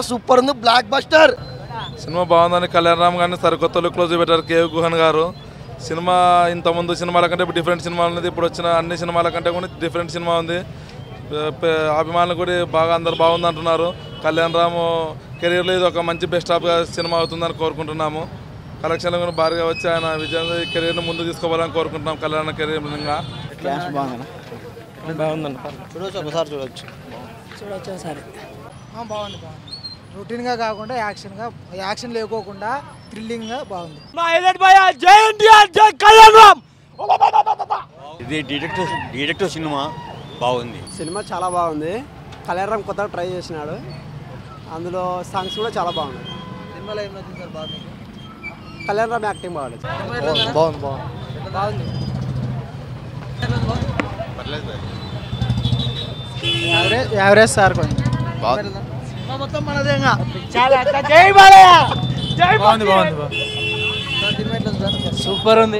Super ఉంది black blockbuster cinema బాగుందని కళ్యాణ్ రామ్ గారిని సరికొత్త లుక్లో చూపెట్టారు కేవ్ గుహన్ గారు సినిమా ఇంతకుముందు సినిమాల కంటే ఇప్పుడు డిఫరెంట్ సినిమా ఉంది ఇప్పుడు వచ్చిన అన్ని సినిమాల కంటే కూడా డిఫరెంట్ సినిమా ఉంది పే- పే- అభిమానులు కూడా బాగా అందరు బాగుంది అంటున్నారు కళ్యాణ్ రామ్ కెరీర్లో ఇది ఒక మంచి బెస్ట్ ఆఫ్ సినిమా అవుతుందని కోరుకుంటున్నాము కలెక్షన్లు కూడా భారీగా వచ్చి ఆయన విజయం కెరీర్ని ముందు తీసుకోవాలని కోరుకుంటున్నాం కళ్యాణ్ కెరీర్ విధంగా చూడొచ్చు ఒకసారి చూడొచ్చు చూడొచ్చు ఒకసారి బాగుంది బాగుంది రొటీన్గా కాకుండా యాక్షన్గా యాక్షన్ లేకోకుండా థ్రిల్లింగ్గా బాగుంది ఇది డిటెక్టివ్ డిటెక్టివ్ సినిమా బాగుంది సినిమా చాలా బాగుంది కళ్యాణరామ్ కొత్తగా ట్రై చేసినాడు అందులో సాంగ్స్ కూడా చాలా బాగున్నాయి సినిమాలో ఏం నచ్చింది సార్ బాగా మీకు? కళ్యాణరామ్ యాక్టింగ్ బాగుంది బాగుంది బాగుంది బాగుంది యావరేజ్ యావరేజ్ సార్ కొంచెం సినిమా మొత్తం మనదేగా బాగుంది బాగుంది సినిమా ఎట్లా ఉంది సార్ సూపర్ ఉంది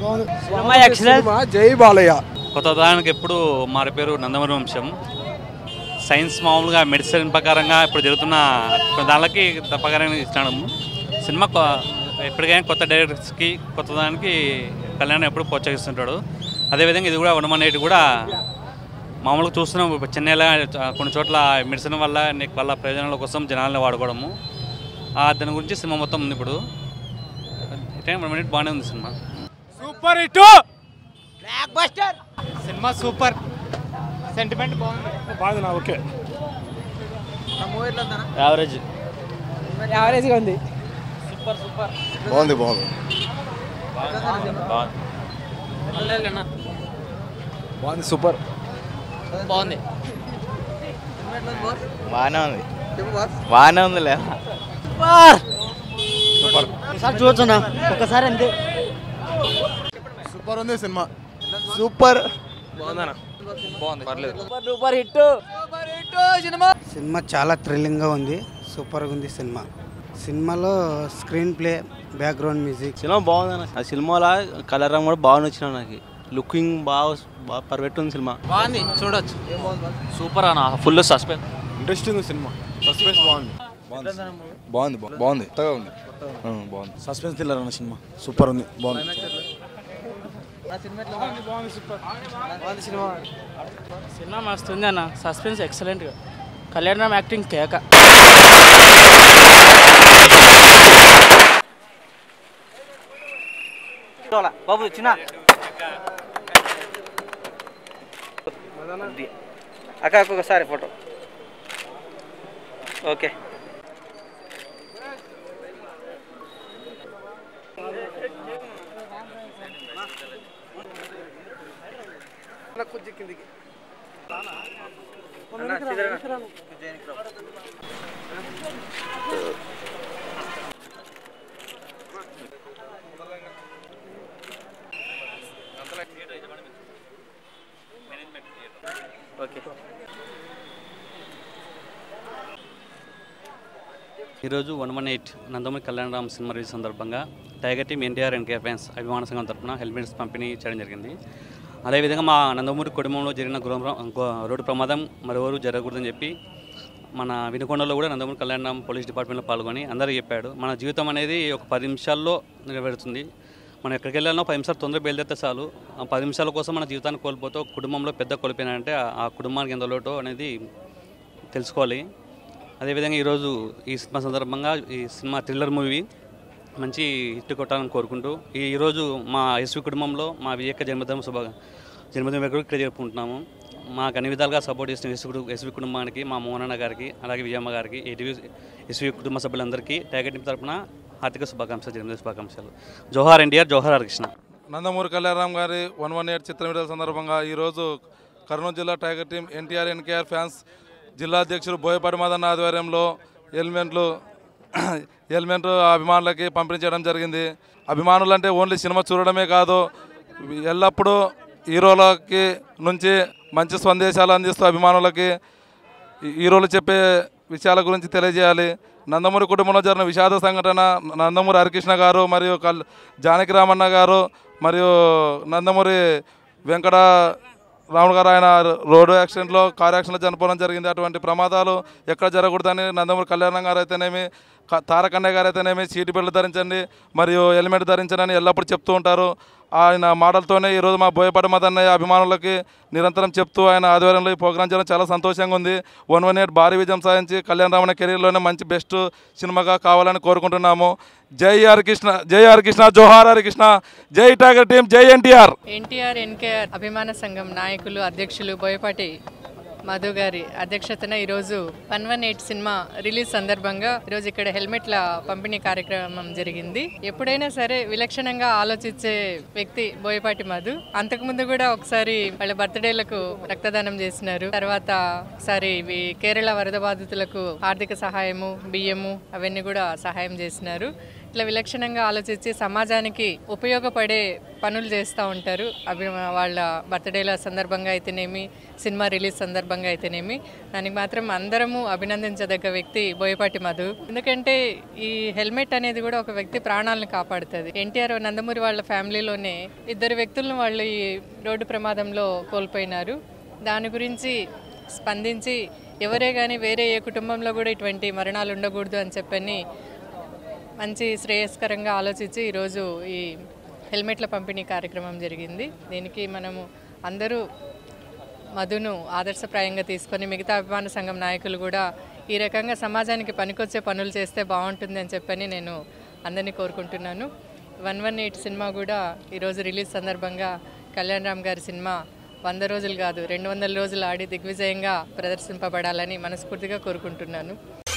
జై బాలయ్య కొత్త దానికి ఎప్పుడు మారి పేరు నందమూరి వంశం సైన్స్ మామూలుగా మెడిసిన్ ప్రకారంగా ఇప్పుడు జరుగుతున్న కొన్ని దానికి ప్రకారంగా ఇస్తున్నాము సినిమా కొ- ఎప్పటికైనా కొత్త డైరెక్టర్స్కి కొత్త దానికి కళ్యాణ్ ఎప్పుడు ప్రోత్సహిస్తుంటాడు అదేవిధంగా ఇది కూడా ఉండమనేది కూడా మామూలుగా చూస్తున్నాం ఇప్పుడు చెన్నైలో కొన్ని చోట్ల మెడిసిన్ వల్ల నీకు వాళ్ళ ప్రయోజనాల కోసం జనాలను వాడుకోవడము ఆ దాని గురించి సినిమా మొత్తం ఉంది ఇప్పుడు మినిట్ బాగానే ఉంది cinema super hit blockbuster cinema super sentiment బాగుంది బాగుంది నా ఓకే ఆ మూవీ ఎట్లా ఉందన్నా యావరేజ్ యావరేజ్గా ఉంది బాగుంది బాగుంది బాగుంది సూపర్ బాగుంది సినిమా ఎట్లా ఉంది బాస్ బాగానే ఉంది చెప్పు బాస్ బాగానే ఉందిలే ఒకసారి చూడొచ్చు ఒకసారి అంతే సూపర్ ఉంది cinema super super hit cinema చాలా థ్రిల్లింగ్గా ఉంది సూపర్గా ఉంది సినిమా సినిమాలో screenplay background music cinema బాగుంది ఆ సినిమాలో కలర్ కూడా బాగా నచ్చిన నాకు లుకింగ్ బాగా బాగా పర్ఫెక్ట్ ఉంది సినిమా బాగుంది చూడొచ్చు సూపర్ అన్న full suspense interesting cinema suspense బాగుంది బాగుంది బాగుంది కొత్తగా ఉంది బాగుంది సస్పెన్స్ థ్రిల్లర్ అన్న సినిమా సూపర్ ఉంది బాగుంది సినిమా ఎట్లా ఉంది బాగుంది సూపర్ బాగుంది సినిమా సినిమా మస్తు ఉంది అన్న సస్పెన్స్ ఎక్సలెంట్గా కళ్యాణ్ రామ్ యాక్టింగ్ కేక బాబు చిన్న అక్క ఒక్కొక్కసారి ఫోటో ఓకే ఓకే ఈరోజు one one eight Nandamuri Kalyan Ram cinema release సందర్భంగా tiger team NTR and K fans అభిమాన సంఘం తరఫున హెల్మెట్స్ పంపిణీ చేయడం జరిగింది అదేవిధంగా మా నందమూరి కుటుంబంలో జరిగిన గృహ గో- రోడ్డు ప్రమాదం మరెవరు జరగకూడదని చెప్పి మన వినుకొండలో కూడా నందమూరి కళ్యాణ రామ్ పోలీస్ డిపార్ట్మెంట్లో పాల్గొని అందరికీ చెప్పాడు మన జీవితం అనేది ఒక పది నిమిషాల్లో నెరవేరుతుంది మనం ఎక్కడికి వెళ్ళాలన్నా పది నిమిషాలు తొందరగా బయలుదేరితే చాలు ఆ పది నిమిషాల కోసం మన జీవితాన్ని కోల్పోతే ఒక కుటుంబంలో పెద్ద కోల్పోయినంటే ఆ- ఆ కుటుంబానికి ఎంత లోటో అనేది తెలుసుకోవాలి అదేవిధంగా ఈరోజు ఈ సినిమా సందర్భంగా ఈ సినిమా థ్రిల్లర్ మూవీ మంచి హిట్ కొట్టాలని కోరుకుంటూ ఈ ఈరోజు మా ఎస్వి కుటుంబంలో మా వివేక జన్మదినం శుభ జన్మదిన వేడుకలు ఇక్కడ జరుపుకుంటున్నాము మాకు అన్ని విధాలుగా సపోర్ట్ చేసిన ఎస్వి కుటుంబ ఎస్వి కుటుంబానికి మా మోహనన్న గారికి అలాగే విజయమ్మ గారికి ఏటీవీ ఎస్వి కుటుంబ సభ్యులందరికీ టైగర్ టీం తరపున హార్దిక శుభాకాంక్షలు జన్మదిన శుభాకాంక్షలు జోహార్ ఎన్టీఆర్ జోహార్ హరికృష్ణ నందమూరి కళ్యాణరామ్ గారి వన్ వన్ ఎయిట్ చిత్ర విడుదల సందర్భంగా ఈరోజు కర్నూలు జిల్లా tiger team NTR NKR fans జిల్లా అధ్యక్షులు బోయపాటి మదన్న ఆధ్వర్యంలో హెల్మెట్లు హెల్మెట్ అభిమానులకి పంపిణీ చేయడం జరిగింది అభిమానులు అంటే ఓన్లీ సినిమా చూడడమే కాదు ఎల్లప్పుడూ హీరోలకి నుంచి మంచి సందేశాలు అందిస్తూ అభిమానులకి ఈ- హీరోలు చెప్పే విషయాల గురించి తెలియజేయాలి నందమూరి కుటుంబంలో జరిగిన విషాద సంఘటన నందమూరి హరికృష్ణ గారు మరియు కల్ జానకి రామన్న గారు మరియు నందమూరి వెంకట రాముడు గారు ఆయన రోడ్డు యాక్సిడెంట్లో కార్ యాక్సిడెంట్లో చనిపోవడం జరిగింది అటువంటి ప్రమాదాలు ఎక్కడ జరగకూడదని నందమూరి కళ్యాణం గారు అయితేనేమి క- తారకన్నయ్య గారు అయితేనేమి సీటు బెల్ట్ ధరించండి మరియు హెల్మెట్ ధరించండి ఎల్లప్పుడూ చెప్తూ ఉంటారు ఆయన మాటలతోనే ఈరోజు మా బోయపాటి మదన్నయ్య అభిమానులకి నిరంతరం చెప్తూ ఆయన ఆధ్వర్యంలో ఈ ప్రోగ్రాం చేయడం చాలా సంతోషంగా ఉంది వన్ వన్ ఎయిట్ భారీ విజయం సాధించి కళ్యాణ్ రామణ కెరీర్లోనే మంచి బెస్ట్ సినిమాగా కావాలని కోరుకుంటున్నాము జై ఆర్ కృష్ణ జై ఆర్ కృష్ణ జోహార్ హరి కృష్ణ జై టైగర్ టీం జై ఎన్టీఆర్ ఎన్టీఆర్ ఎన్కేఆర్ అభిమాన సంఘం నాయకులు అధ్యక్షులు బోయపాటి మధు గారి అధ్యక్షతన ఈరోజు one one eight cinema release సందర్భంగా ఈరోజు ఇక్కడ హెల్మెట్ల పంపిణీ కార్యక్రమం జరిగింది ఎప్పుడైనా సరే విలక్షణంగా ఆలోచించే వ్యక్తి బోయపాటి మధు అంతకుముందు కూడా ఒకసారి వాళ్ళ బర్త్డేలకు రక్తదానం చేసినారు తర్వాత ఒకసారి ఇవి కేరళ వరద బాధితులకు ఆర్థిక సహాయము బియ్యము అవన్నీ కూడా సహాయం చేసినారు ఇట్లా విలక్షణంగా ఆలోచించి సమాజానికి ఉపయోగపడే పనులు చేస్తూ ఉంటారు అవి వాళ్ళ బర్త్డేల సందర్భంగా అయితేనేమి సినిమా రిలీజ్ సందర్భంగా అయితేనేమి దానికి మాత్రం అందరము అభినందించదగ్గ వ్యక్తి బోయపాటి మధు ఎందుకంటే ఈ హెల్మెట్ అనేది కూడా ఒక వ్యక్తి ప్రాణాలను కాపాడుతుంది ఎన్టీఆర్ నందమూరి వాళ్ళ ఫ్యామిలీలోనే ఇద్దరు వ్యక్తులను వాళ్ళు ఈ రోడ్డు ప్రమాదంలో కోల్పోయినారు దాని గురించి స్పందించి ఎవరే కానీ వేరే ఏ కుటుంబంలో కూడా ఇటువంటి మరణాలు ఉండకూడదు అని చెప్పని మంచి శ్రేయస్కరంగా ఆలోచించి ఈరోజు ఈ హెల్మెట్ల పంపిణీ కార్యక్రమం జరిగింది దీనికి మనము అందరూ మధును ఆదర్శప్రాయంగా తీసుకొని మిగతా అభిమాన సంఘం నాయకులు కూడా ఈ రకంగా సమాజానికి పనికొచ్చే పనులు చేస్తే బాగుంటుంది అని చెప్పని నేను అందరినీ కోరుకుంటున్నాను వన్ వన్ ఎయిట్ సినిమా కూడా ఈరోజు రిలీజ్ సందర్భంగా కళ్యాణ్ రామ్ గారి సినిమా వంద రోజులు కాదు రెండు వందల రోజులు ఆడి దిగ్విజయంగా ప్రదర్శింపబడాలని మనస్ఫూర్తిగా కోరుకుంటున్నాను